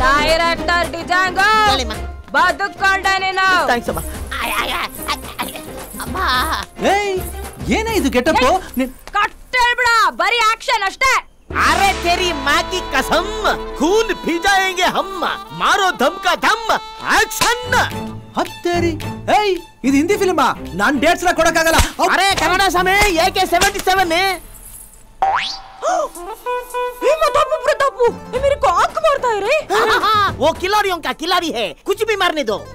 Director ಡಿಜಾಂಗೋ ಹೇಳಿಮ್ಮ. ಬದುಕೊಂಡೆ ನೀನು thanks ಅಮ್ಮ ಆಯ್, ಆಯ್, ಆಯ್, ಆಯ್, ಆಯ್. ಅಮ್ಮ ಏಯ್ ಏನೇ ಇದು ಗೆಟಪ್ ಕಟ್ಟೇಳ್ಬಿಡ ಬರೀ ಆಕ್ಷನ್ ಅಷ್ಟೇ अरे तेरी माँ की कसम खून पी जाएंगे हम मारो धम का धम एक्शन ಹತ್ತೇರಿ ಏಯ್ ಇದು ಹಿಂದಿ ಫಿಲ್ಮಾ ನಾನ್ ಡೇಟ್ಸ್ ಎಲ್ಲ ಕೊಡಕ್ಕಾಗಲ್ಲ ಔ! अरे कनाडा समय एके सेवेंटी सेवन ಏ ಮತ್ತಪ್ಪು ಪ್ರತಾಪು ಏ ಮೇರೆ ಕೋ ಆಂಕ್ ಮಾರ್ತಾ ಇರಿ वो खिलाड़ियों का खिलाड़ी है कुछ भी मारने दो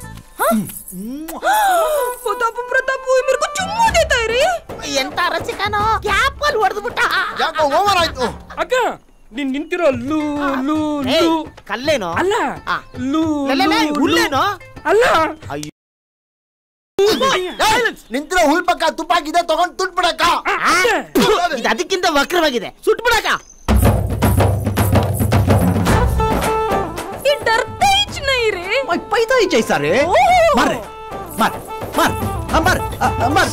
ಪ್ರತಾಪು ಪ್ರತಾಪು ಏ ಮೇರೆ ಕೋ ಚುಮ್ಮು ದೇತಾ ಇರಿ ಎಂತ ರಸಿಕನೋ ಕ್ಯಾಪ್ ಅಲ್ಲಿ ಹೊಡೆದು ಬಿಟ್ಟ ಯಾಕೋ ಓವರ್ ಆಯ್ತು ಅಕ್ಕ ನೀನ್ ನಿಂತಿರೋ ಲೂ ಲೂ ಏಯ್, ಲೂ ಕಲ್ಲೇನೋ ಅಲ್ಲ ಆ. ಲೂ ಲೇ, ಲೇ, ಲೇ, ಲೂ, ಹುಲ್ಲೇನೋ ಅಲ್ಲ ಅಯ್ಯೋ ಏಯ್, ನಿಂತಿರೋ ಹುಲ್ ಪಕ್ಕ ತುಪ್ಪಾಕಿದೆ ತಗೊಂಡ್ ತುಟ್ಬಿಡಕ್ಕ ಆ, ಇದು ಅದಕ್ಕಿಂತ ವಕ್ರವಾಗಿದೆ ಸುಟ್ಬಿಡಕ ये डरते ही नहीं रे ಮೈ ಪೈತಾ ಈಚೆ ಸಾರೆ ಮಾರ್ರೆ ಮಾರ್ ಮಾರ್ ಆ, ಮಾರ್ ಆ, ಆ, ಮಾರ್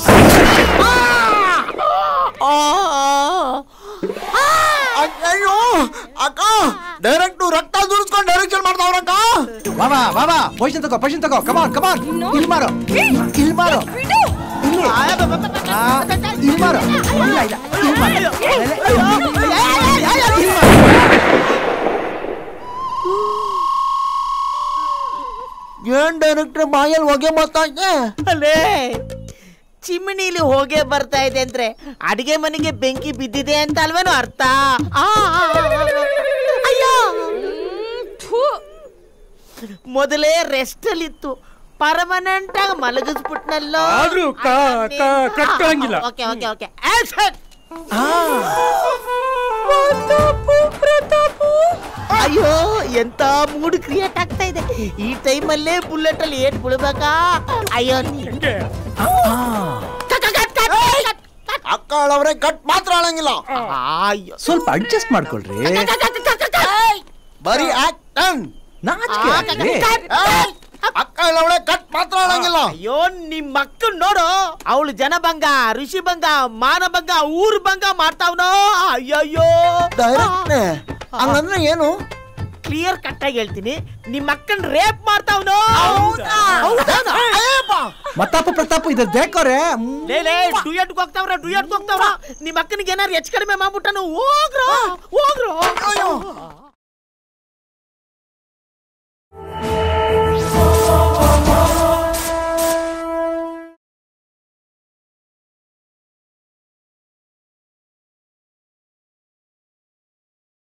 ಅಯ್ಯೋ ಅಕ್ಕ ಡೈರೆಕ್ಟ್ ರಕ್ತ ದುಡಿಸ್ಕೊಂಡು ಡೈರೆಕ್ಷನ್ ಮಾಡ್ತಾವ್ರಕ್ಕ ಬಾಬಾ ಬಾಬಾ ಪೊಸಿಷನ್ ತಗೋ ಪೊಸಿಷನ್ ತಗೋ ಕಮಾನ್ ಕಮಾನ್ ಇಲ್ಲಿ ಮಾರೋ ಇಲ್ಲಿ ಮಾರೋ ಇಲ್ಲಿ ಆ, ಇಲ್ಲಿ ಮಾರೋ ಇಲ್ಲ ಇಲ್ಲ ಇಲ್ಲಿ ಮಾರೋ ಇಲ್ಲಿ ಮಾರೋ. ಏನ್ ಡೈರೆಕ್ಟರ್ ಬಾಯಲ್ಲಿ ಹೊಗೆ ಬರ್ತಾ ಇದೆ ಅಲ್ಲೇ ಚಿಮ್ನಿಲಿ ಹೋಗೇ ಬರ್ತಾ ಇದೆ ಅಂದ್ರೆ ಅಡಿಗೆ ಮನೆಗೆ ಬೆಂಕಿ ಬಿದ್ದಿದೆ ಅಂತ ಅಲ್ವೇನೋ ಅರ್ಥ ಆ, ಆ, ಆ, ಅಯ್ಯೋ ಮೊದಲೇ ರೆಸ್ಟ್ ಅಲ್ಲಿ ಇತ್ತು ಪರ್ಮನೆಂಟ್ ಆಗಿ ಮಲಗಿಸ್ಬಿಟ್ನಲ್ಲೋ ಆದ್ರೂ ಕ- ಕ- ಕಟ್ಕೊಳಂಗಿಲ್ಲ. Okay okay okay action Pratap Pratap ಅಯ್ಯೋ ಎಂತ ಮೂಡ್ ಕ್ರಿಯೇಟ್ ಆಗ್ತಾ ಇದೆ ಈ ಟೈಮಲ್ಲೇ ಬುಲೆಟ್ ಅಲ್ಲಿ ಏಟ್ ಬಿಡ್ಬೇಕಾ ಅಯ್ಯೋ ನೀ- ಹಿಂಗೆ cut, cut, cut, cut, cut, cut. ಅಕ್ಕ ಅವರೇ ಕಟ್ ಮಾತ್ರ ಆಳಂಗಿಲ್ಲ ಅಯ್ಯೋ ಸ್ವಲ್ಪ ಅಡ್ಜಸ್ಟ್ ಮಾಡ್ಕೊಳ್ರಿ ಬರೀ ಆಕ್ಟನ್ ನಾಚಿಕೆ ಆಗ್ಲಿ. ಅಕ್ಕ ಅವಳೆ ಕಟ್ ಮಾತ್ರ ಆಳಂಗಿಲ್ಲ ಅಯ್ಯೋ ನಿಮ್ ಮಕ್ಕಳು ನೋಡು ಅವಳು ಜನಭಂಗ ಋಷಿಭಂಗ ಮಾನಭಂಗ ಊರ್ ಭಂಗ ಮಾಡ್ತಾವ್ನೋ ಅಯ್ಯಯ್ಯೋ ಡೈರೆಕ್ಟ್ ಹಂಗಂದ್ರೆ ಏನು ಕ್ಲಿಯರ್ ಕಟ್ ಆಗಿ ಹೇಳ್ತೀನಿ ನಿಮ್ ಅಕ್ಕನ್ ರೇಪ್ ಮಾಡ್ತಾವ್ನೋ ಮತ್ತಪ್ಪ ಪ್ರತಾಪ್ ಇದು ದೇಕೋರೆ ಲೇ ಲೇ ಡುಯಟ್ ಹೋಗ್ತಾವ್ರ ಡುಯಟ್ ಹೋಗ್ತಾವ್ರ ನಿಮ್ ಅಕ್ಕನಿಗೆ ಏನಾರು ಹೆಚ್ಚು ಕಡಿಮೆ ಮಾಡ್ಬಿಟ್ಟನು ಹೋಗ್ರೋ ಹೋಗ್ರೋ